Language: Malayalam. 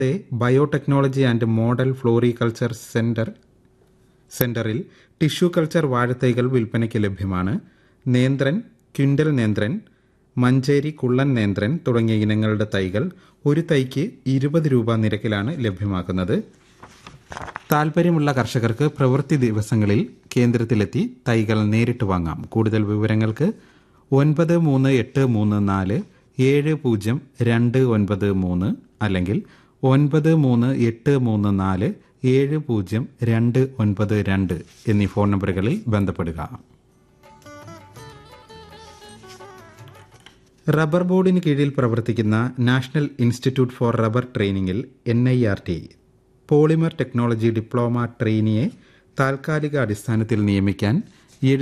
biotechnology and model floriculture centre സെന്ററിൽ ടിഷ്യൂ കൾച്ചർ വാഴത്തൈകൾ വിൽപ്പനയ്ക്ക് ലഭ്യമാണ് നേന്ത്രൻ ക്വിൻ്റൽ നേന്ത്രൻ മഞ്ചേരി കുള്ളൻ നേന്ത്രൻ തുടങ്ങിയ ഇനങ്ങളുടെ തൈകൾ ഒരു തൈക്ക് ഇരുപത് രൂപ നിരക്കിലാണ് ലഭ്യമാക്കുന്നത് താൽപ്പര്യമുള്ള കർഷകർക്ക് പ്രവൃത്തി ദിവസങ്ങളിൽ കേന്ദ്രത്തിലെത്തി തൈകൾ നേരിട്ട് വാങ്ങാം കൂടുതൽ വിവരങ്ങൾക്ക് ഒൻപത് മൂന്ന് എട്ട് മൂന്ന് നാല് ഏഴ് പൂജ്യം രണ്ട് ഒൻപത് മൂന്ന് അല്ലെങ്കിൽ ഒൻപത് മൂന്ന് എട്ട് മൂന്ന് നാല് ഏഴ് പൂജ്യം രണ്ട് ഒൻപത് രണ്ട് എന്നീ ഫോൺ നമ്പറുകളിൽ ബന്ധപ്പെടുക റബ്ബർ ബോർഡിന് കീഴിൽ പ്രവർത്തിക്കുന്ന നാഷണൽ ഇൻസ്റ്റിറ്റ്യൂട്ട് ഫോർ റബ്ബർ ട്രെയിനിങ്ങിൽ N I R T polymer technology diploma ട്രെയിനിയെ താൽക്കാലിക അടിസ്ഥാനത്തിൽ നിയമിക്കാൻ